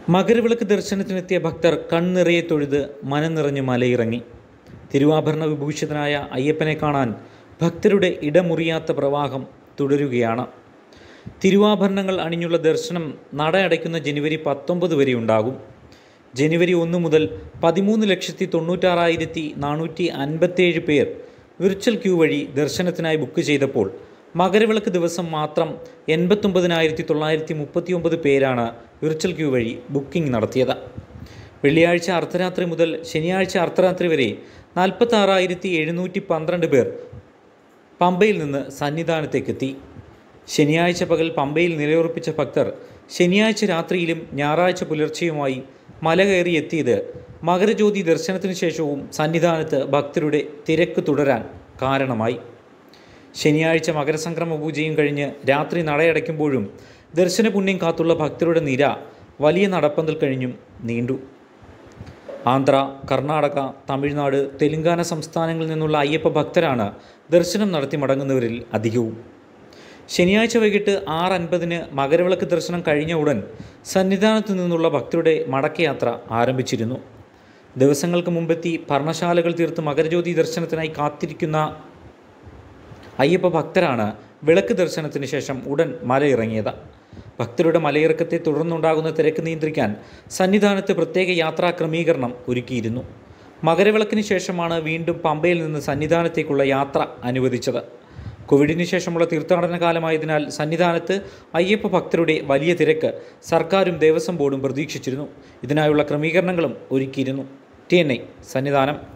മകരവിളക്ക് ദർശനത്തിനെത്തിയ ഭക്തർ കൺനിറയെ തൊഴുത് മനം നിറഞ്ഞ് മലയിറങ്ങി തിരുവാഭരണ വിഭൂഷിതനായ അയ്യപ്പനെ കാണാൻ ഭക്തരുടെ ഇടമുറിയാത്ത പ്രവാഹം തുടരുകയാണ് തിരുവാഭരണങ്ങൾ അണിഞ്ഞുള്ള ദർശനം നട അടയ്ക്കുന്ന ജനുവരി പത്തൊമ്പത് വരെ ഉണ്ടാകും ജനുവരി ഒന്ന് മുതൽ പതിമൂന്ന് ലക്ഷത്തി തൊണ്ണൂറ്റാറായിരത്തി നാനൂറ്റി അൻപത്തേഴ് പേർ വിർച്വൽ ക്യൂ വഴി ദർശനത്തിനായി ബുക്ക് ചെയ്തപ്പോൾ മകരവിളക്ക് ദിവസം മാത്രം എൺപത്തൊമ്പതിനായിരത്തി തൊള്ളായിരത്തി മുപ്പത്തി ഒമ്പത് പേരാണ് വിർച്വൽ ക്യൂ വഴി ബുക്കിംഗ് നടത്തിയത് വെള്ളിയാഴ്ച അർദ്ധരാത്രി മുതൽ ശനിയാഴ്ച അർദ്ധരാത്രി വരെ നാൽപ്പത്താറായിരത്തി എഴുന്നൂറ്റി പന്ത്രണ്ട് പേർ പമ്പയിൽ നിന്ന് സന്നിധാനത്തേക്കെത്തി ശനിയാഴ്ച പകൽ പമ്പയിൽ നിലയുറപ്പിച്ച ഭക്തർ ശനിയാഴ്ച രാത്രിയിലും ഞായറാഴ്ച പുലർച്ചെയുമായി മല കയറി എത്തിയത് മകരജ്യോതി ദർശനത്തിനു ശേഷവും സന്നിധാനത്ത് ഭക്തരുടെ തിരക്ക് തുടരാൻ കാരണമായി ശനിയാഴ്ച മകരസംക്രമ പൂജയും കഴിഞ്ഞ് രാത്രി നടയടയ്ക്കുമ്പോഴും ദർശന പുണ്യം കാത്തുള്ള ഭക്തരുടെ നിര വലിയ നടപ്പന്തൽ കഴിഞ്ഞും നീണ്ടു ആന്ധ്ര കർണാടക തമിഴ്നാട് തെലുങ്കാന സംസ്ഥാനങ്ങളിൽ നിന്നുള്ള അയ്യപ്പ ഭക്തരാണ് ദർശനം നടത്തി മടങ്ങുന്നവരിൽ അധികവും ശനിയാഴ്ച വൈകിട്ട് ആറ് അൻപതിന് മകരവിളക്ക് ദർശനം കഴിഞ്ഞ ഉടൻ സന്നിധാനത്തു നിന്നുള്ള ഭക്തരുടെ മടക്കയാത്ര ആരംഭിച്ചിരുന്നു ദിവസങ്ങൾക്ക് മുമ്പെത്തി പർണശാലകൾ തീർത്ത് മകരജ്യോതി ദർശനത്തിനായി കാത്തിരിക്കുന്ന അയ്യപ്പ ഭക്തരാണ് വിളക്ക് ദർശനത്തിന് ശേഷം ഉടൻ മലയിറങ്ങിയത് ഭക്തരുടെ മലയിറക്കത്തെ തുടർന്നുണ്ടാകുന്ന തിരക്ക് നിയന്ത്രിക്കാൻ സന്നിധാനത്ത് പ്രത്യേക യാത്രാ ക്രമീകരണം ഒരുക്കിയിരുന്നു മകരവിളക്കിന് ശേഷമാണ് വീണ്ടും പമ്പയിൽ നിന്ന് സന്നിധാനത്തേക്കുള്ള യാത്ര അനുവദിച്ചത് കോവിഡിന് ശേഷമുള്ള തീർത്ഥാടന കാലമായതിനാൽ സന്നിധാനത്ത് അയ്യപ്പ ഭക്തരുടെ വലിയ തിരക്ക് സർക്കാരും ദേവസ്വം ബോർഡും പ്രതീക്ഷിച്ചിരുന്നു ഇതിനായുള്ള ക്രമീകരണങ്ങളും ഒരുക്കിയിരുന്നു ടി എൻ ഐ സന്നിധാനം